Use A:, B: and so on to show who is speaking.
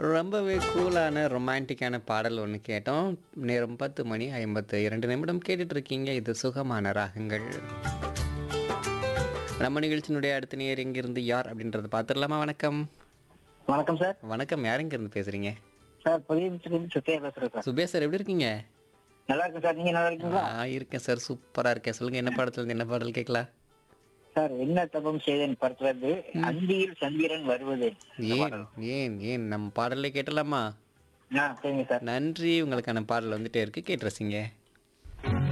A: ரொம்பவே கூலான ரொமான்டிக்கான பாடல் ஒன்று கேட்டோம் நேரம் பத்து மணி ஐம்பத்து இரண்டு நிமிடம் கேட்டுட்டு இருக்கீங்க இது சுகமான ராகங்கள் நம்ம நிகழ்ச்சியினுடைய அடுத்த நேர் எங்கிருந்து யார் அப்படின்றத பார்த்துடலாமா வணக்கம்
B: வணக்கம் சார்
A: வணக்கம் யார் எங்கிருந்து பேசுறீங்க
B: சார் புதிய மிஸ்டர் சுத்தையா பேசுறேன் சார்
A: சுபேஷ் சார் எப்படி இருக்கீங்க
B: நல்லா இருக்கேன் சார் நீங்க நல்லா இருக்கீங்களா
A: ஆ இருக்கேன் சார் சூப்பரா இருக்கேன் சொல்லுங்க என்ன பாடத்துல இருந்து என்ன பாடல் கேட்கலாம்
B: சார் என்ன தபம் செய்தேன் படுத்துறது அந்தியில் சந்திரன் வருவது
A: ஏன் ஏன் ஏன் நம்ம பாடலை கேட்டலாமா
B: ஆ சரிங்க சார்
A: நன்றி உங்களுக்கான பாடல் வந்துட்டே இருக்கு கேட்டு ரசிங்க